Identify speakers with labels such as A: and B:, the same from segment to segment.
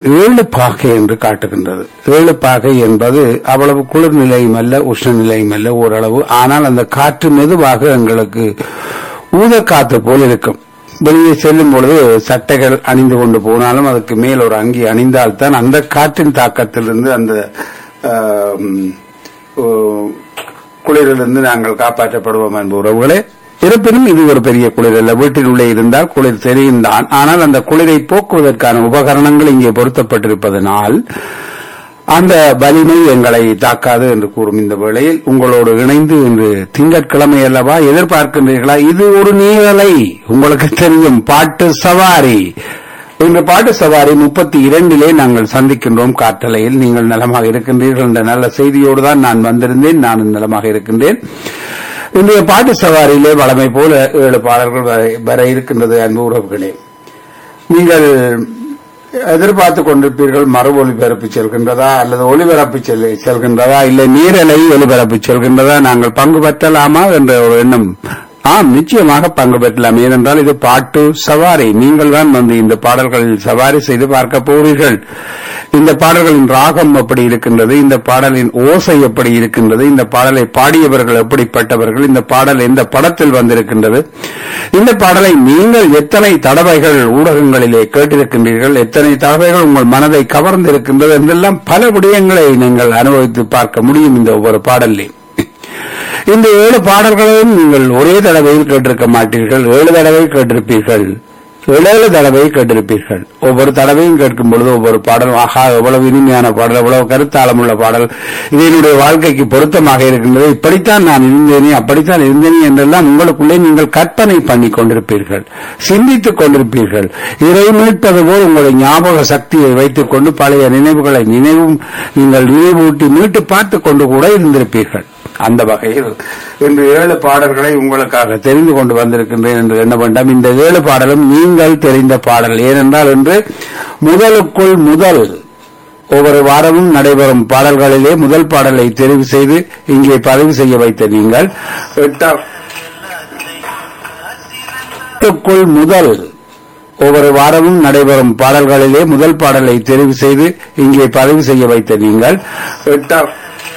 A: ஏழு பாகை என்று காட்டுகின்றது ஏழு பாகை என்பது அவ்வளவு குளிர் நிலையும் அல்ல உஷ்ண நிலையும் அல்ல ஓரளவு ஆனால் அந்த காற்று மெதுவாக எங்களுக்கு ஊதக்காற்று போல் இருக்கும் வெளியே செல்லும் பொழுது சட்டைகள் அணிந்து கொண்டு போனாலும் அதுக்கு மேல் ஒரு அங்கி அணிந்தால்தான் அந்த காற்றின் தாக்கத்திலிருந்து அந்த ஆம், ஓ, குளிரிலிருந்து நாங்கள் காப்பாற்றப்படுவோம் என்ப உறவுகளே இருப்பினும் இது ஒரு பெரிய குளிர் அல்ல வீட்டில் உள்ளே இருந்தால் குளிர் தெரியும் தான் ஆனால் அந்த குளிரை போக்குவதற்கான உபகரணங்கள் இங்கே பொருத்தப்பட்டிருப்பதனால் அந்த வலிமை எங்களை தாக்காது என்று கூறும் இந்த வேளையில் உங்களோடு இணைந்து இன்று திங்கட்கிழமை அல்லவா எதிர்பார்க்கின்றீர்களா இது ஒரு நீரலை உங்களுக்கு தெரியும் பாட்டு சவாரி இன்று பாட்டு சவாரி முப்பத்தி இரண்டிலே நாங்கள் சந்திக்கின்றோம் காற்றலையில் நீங்கள் நலமாக இருக்கின்றீர்கள் என்ற நல்ல செய்தியோடு தான் நான் வந்திருந்தேன் நான் நலமாக இருக்கின்றேன் இன்றைய பாட்டு சவாரியிலே வளமை போல ஏழு பாடல்கள் வர- வர இருக்கின்றது அன்பு உறவுகளே நீங்கள் எதிர்பார்த்துக் கொண்டிருப்பீர்கள் மறு ஒளிபரப்பு செல்கின்றதா அல்லது ஒளிபரப்பு செல்- செல்கின்றதா இல்லை நீரலை ஒளிபரப்பு செல்கின்றதா நாங்கள் பங்கு பெற்றலாமா என்ற ஒரு எண்ணம் ஆம் நிச்சயமாக பங்கு பெற்றலாம் ஏனென்றால் இது பாட்டு சவாரி நீங்கள் தான் வந்து இந்த பாடல்களில் சவாரி செய்து பார்க்க போகிறீர்கள் இந்த பாடல்களின் ராகம் எப்படி இருக்கின்றது இந்த பாடலின் ஓசை எப்படி இருக்கின்றது இந்த பாடலை பாடியவர்கள் எப்படிப்பட்டவர்கள் இந்த பாடல் எந்த படத்தில் வந்திருக்கின்றது இந்த பாடலை நீங்கள் எத்தனை தடவைகள் ஊடகங்களிலே கேட்டிருக்கின்றீர்கள் எத்தனை தடவைகள் உங்கள் மனதை கவர்ந்திருக்கின்றது என்றெல்லாம் பல விடயங்களை நீங்கள் அனுபவித்து பார்க்க முடியும் இந்த ஒவ்வொரு பாடலிலே இந்த ஏழு பாடல்களையும் நீங்கள் ஒரே தடவையில் கேட்டிருக்க மாட்டீர்கள் ஏழு தடவை கேட்டிருப்பீர்கள் ஏழு தடவை கேட்டிருப்பீர்கள் ஒவ்வொரு தடவையும் கேட்கும் பொழுது ஒவ்வொரு பாடல் ஆஹா எவ்வளவு இனிமையான பாடல் எவ்வளவு கருத்தாளமுள்ள பாடல் இது என்னுடைய வாழ்க்கைக்கு பொருத்தமாக இருக்கின்றது இப்படித்தான் நான் இருந்தேனே அப்படித்தான் இருந்தேனே என்றெல்லாம் உங்களுக்குள்ளே நீங்கள் கற்பனை பண்ணி கொண்டிருப்பீர்கள் சிந்தித்துக் கொண்டிருப்பீர்கள் இதை மீட்பது போல் உங்களுடைய ஞாபக சக்தியை வைத்துக் கொண்டு பழைய நினைவுகளை நினைவும் நீங்கள் நினைவூட்டி மீட்டு பார்த்துக் கொண்டு கூட இருந்திருப்பீர்கள் அந்த வகையில் இன்று ஏழு பாடல்களை உங்களுக்காக தெரிந்து கொண்டு வந்திருக்கின்றேன் என்று எண்ண வேண்டாம் இந்த ஏழு பாடலும் நீங்கள் தெரிந்த பாடல் ஏனென்றால் இன்று முதலுக்குள் முதல் ஒவ்வொரு வாரமும் நடைபெறும் பாடல்களிலே முதல் பாடலை தெரிவு செய்து இங்கே பதிவு செய்ய வைத்த நீங்கள் எட்டாம் க்குள் முதல் ஒவ்வொரு வாரமும் நடைபெறும் பாடல்களிலே முதல் பாடலை தெரிவு செய்து இங்கே பதிவு செய்ய வைத்த நீங்கள் எட்டாம்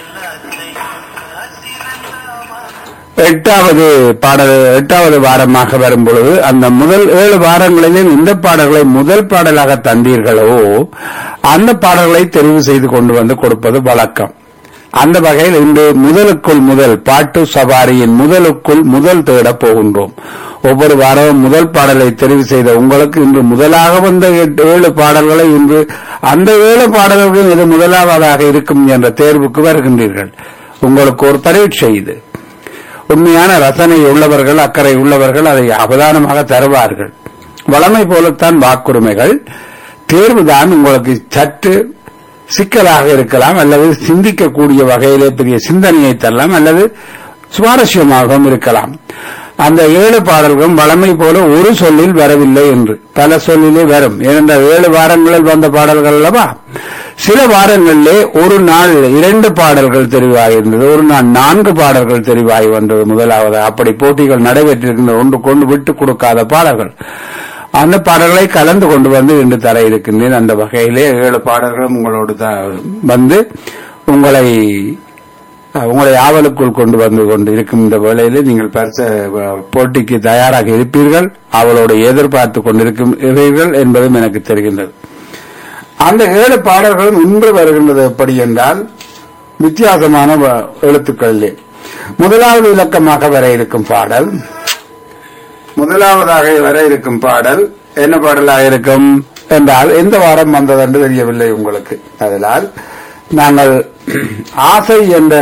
A: எட்டாவது பாடல் எட்டாவது வாரமாக வரும் பொழுது அந்த முதல் ஏழு வாரங்களிலே இந்த பாடல்களை முதல் பாடலாக தந்தீர்களோ அந்த பாடல்களை தெரிவு செய்து கொண்டு வந்து கொடுப்பது வழக்கம் அந்த வகையில் இன்று முதலுக்குள் முதல் பாட்டு சவாரியின் முதலுக்குள் முதல் தேடப் போகின்றோம் ஒவ்வொரு வாரமும் முதல் பாடலை தெரிவு செய்த உங்களுக்கு இன்று முதலாக வந்த எட்டு- ஏழு பாடல்களை இன்று அந்த ஏழு பாடல்களும் இது முதலாவதாக இருக்கும் என்ற தேர்வுக்கு வருகின்றீர்கள் உங்களுக்கு ஒரு பரீட்சை இது உண்மையான ரசனை உள்ளவர்கள் அக்கறை உள்ளவர்கள் அதை அவதானமாக தருவார்கள் வளமை போலத்தான் வாக்குரிமைகள் தேர்வுதான் உங்களுக்கு சற்று சிக்கலாக இருக்கலாம் அல்லது சிந்திக்கக்கூடிய வகையிலே பெரிய சிந்தனையை தரலாம் அல்லது சுவாரஸ்யமாகவும் இருக்கலாம் அந்த ஏழு பாடல்களும் வளமை போல ஒரு சொல்லில் வரவில்லை என்று பல சொல்லிலே வரும் ஏனென்றால் ஏழு வாரங்களில் வந்த பாடல்கள் அல்லவா சில வாரங்களிலே ஒரு நாள் இரண்டு பாடல்கள் தெரிவாகி இருந்தது ஒரு நாள் நான்கு பாடல்கள் தெரிவாகி வந்தது முதலாவது அப்படி போட்டிகள் நடைபெற்றிருக்கின்ற ஒன்று கொண்டு விட்டுக் கொடுக்காத பாடல்கள் அந்த பாடல்களை கலந்து கொண்டு வந்து இன்று தர இருக்கின்றேன் அந்த வகையிலே ஏழு பாடல்களும் உங்களோடு த- வந்து உங்களை அஹ், உங்களை ஆவலுக்குள் கொண்டு வந்து கொண்டு இருக்கும் இந்த வேளையிலே நீங்கள் பரிச அஹ், போட்டிக்கு தயாராக இருப்பீர்கள் அவளோடு எதிர்பார்த்து கொண்டிருக்கிறீர்கள் என்பதும் எனக்கு தெரிகின்றது அந்த ஏழு பாடல்களும் இன்று வருகின்றது எப்படி என்றால் வித்தியாசமான வ- எழுத்துக்களிலே முதலாவது இலக்கமாக வர இருக்கும் பாடல் முதலாவதாக வர இருக்கும் பாடல் என்ன பாடலாக இருக்கும் என்றால் எந்த வாரம் வந்தது என்று தெரியவில்லை உங்களுக்கு அதனால் நாங்கள் ஆசை என்ற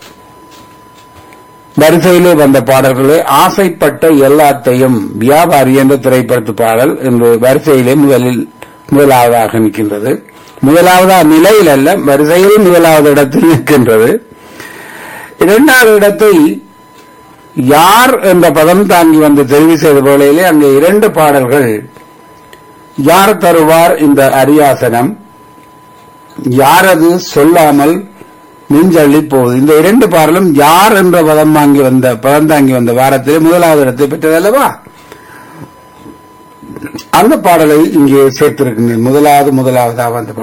A: வரிசையிலே வந்த பாடல்களே ஆசைப்பட்ட எல்லாத்தையும் வியாபாரி என்ற திரைப்படத்து பாடல் என்று வரிசையிலே முதலில் முதலாவதாக நிற்கின்றது முதலாவதா நிலையில் அல்ல வரிசையில் முதலாவது இடத்தில் நிற்கின்றது இரண்டாவது இடத்தை யார் என்ற பதம் தாங்கி வந்து தெரிவு செய்த வேளையிலே அங்கே இரண்டு பாடல்கள் யார் தருவார் இந்த அரியாசனம் யாரது சொல்லாமல் நெஞ்சள்ளி போகுது இந்த இரண்டு பாடலும் யார் என்ற பதம் வாங்கி வந்த பதம் தாங்கி வந்த வாரத்திலே முதலாவது இடத்தை பெற்றது அல்லவா அந்த பாடலை இங்கே சேர்த்திருக்கின்றேன் முதலாவது முதலாவதாக வந்த